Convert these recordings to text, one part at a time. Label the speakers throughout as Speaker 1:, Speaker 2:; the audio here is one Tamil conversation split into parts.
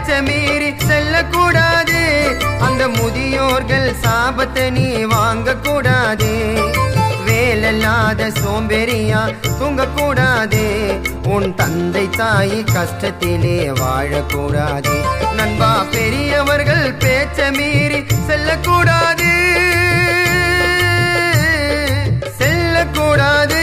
Speaker 1: பேச்ச மீறி செல்லக்கூடாது அந்த முதியோர்கள் சாபத்தை நீ வாங்க கூடாது வேலில்லாத சோம்பேறியா தூங்கக்கூடாது உன் தந்தை தாய் கஷ்டத்திலே வாழக்கூடாது நண்பா பெரியவர்கள் பேச்ச மீறி செல்லக்கூடாது செல்லக்கூடாது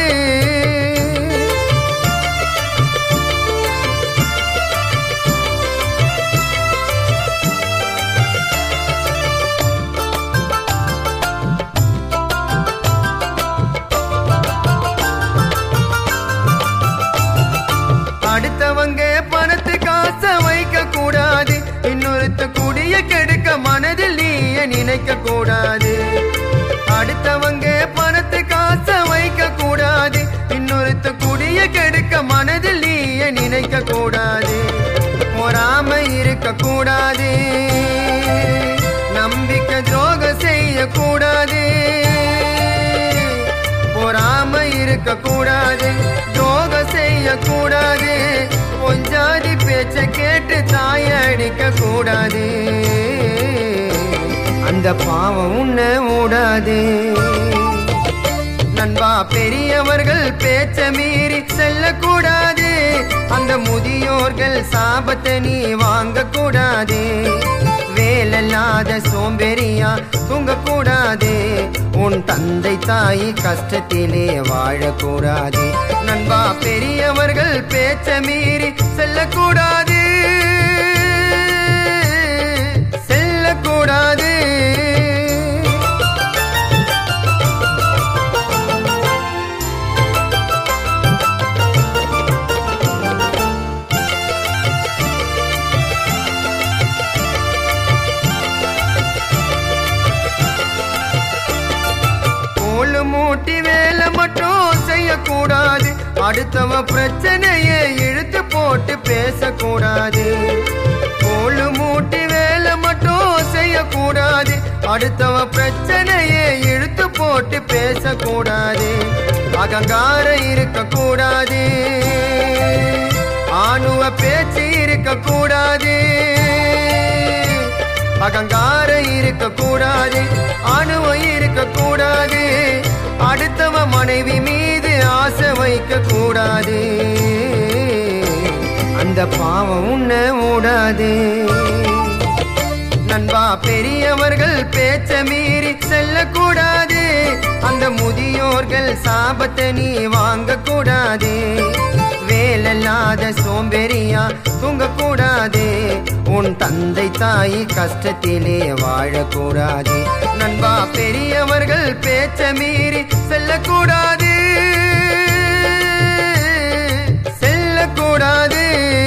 Speaker 1: அடுத்தவங்க பணத்து காச வைக்க கூடாது இன்னொருத்த குடிய கெடுக்க மனதில் நீய நினைக்க கூடாது அடுத்தவங்க பணத்து காச வைக்க கூடாது இன்னொருத்த குடிய கெடுக்க மனதில் நீய நினைக்க கூடாது பொறாம இருக்க கூடாது நம்பிக்கை துரோகம் செய்ய கூடாது பொறாம இருக்க கூடாது துரோகம் செய்ய கூடாது கொஞ்சாதி பேச்ச கேட்டு தாய அடிக்க கூடாது அந்த பாவம் உன்னை மூடாது நண்பா பெரியவர்கள் பேச்ச மீறி செல்லக்கூடாது அந்த முதியோர்கள் சாபத்தை நீ வாங்க கூடாது வேலில்லாத சோம்பேறியா தூங்கக்கூடாது உன் தந்தை தாய் கஷ்டத்திலே வாழக்கூடாது நண்பா பெரியவர்கள் பேச்ச மீறி செல்லக்கூடாது செல்லக்கூடாது கோலு மூட்டி வேலை மட்டும் செய்யக்கூடாது அடுத்தவ பிரச்சனையை இழுத்து போட்டு பேசக்கூடாது கோலு மூட்டி வேலை மட்டும் செய்யக்கூடாது அடுத்தவ பிரச்சனையை இழுத்து போட்டு பேசக்கூடாது அகங்கார இருக்கக்கூடாது ஆணுவ பேச்சு இருக்கக்கூடாது அகங்கார இருக்க கூடாது அணுவம் இருக்க கூடாது அடுத்தவ மனைவி மீது ஆசை வைக்க கூடாது அந்த பாவம் உன்னை மூடாது நண்பா பெரியவர்கள் பேச்ச மீறி செல்லக்கூடாது அந்த முதியோர்கள் சாபத்தை நீ வாங்க கூடாது வேலில்லாத சோம்பேறியா தூங்கக்கூடாது உன் தந்தை தாய் கஷ்டத்திலே வாழக்கூடாது நண்பா பெரியவர்கள் பேச்ச மீறி செல்லக்கூடாது செல்லக்கூடாது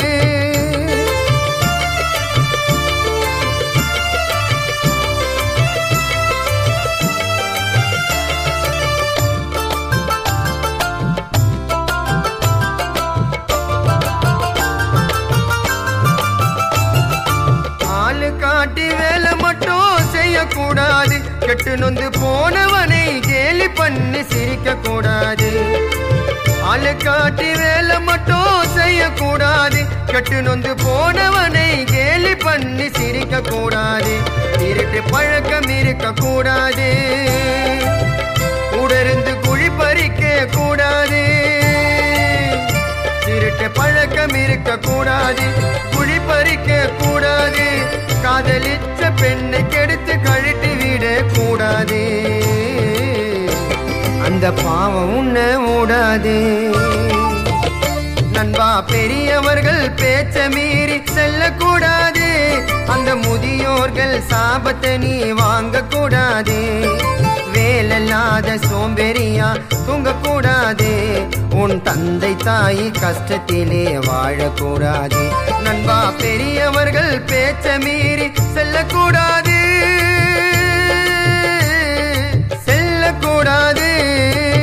Speaker 1: ஆளு காட்டி வேலை மட்டும் செய்யக்கூடாது கெட்டு நொந்து போனவனை கேலி பண்ணி சிரிக்க கூடாது ஆளு காட்டி வேலை மட்டும் செய்யக்கூடாது கெட்டு நொந்து போனவனை கேலி பண்ணி சிரிக்க கூடாது திருட்டு பழக்கம் இருக்க கூடாது உடருந்து குழி பறிக்க கூடாது திருட்டு பழக்கம் இருக்க கூடாது குழி பறிக்க கூடாது காதலிச்ச பெண்ணை கெடுத்து கழட்டி விட கூடாது அந்த பாவம் உன்னை மூடாது நண்பா பெரியவர்கள் பேச்ச மீறி செல்லக்கூடாது அந்த முதியோர்கள் சாபத்தை நீ வாங்க கூடாது வேலில்லாத சோம்பேறியா தூங்கக்கூடாது உன் தந்தை தாய் கஷ்டத்திலே வாழக்கூடாது நண்பா பெரியவர்கள் பேச்ச மீறி செல்லக்கூடாது செல்லக்கூடாது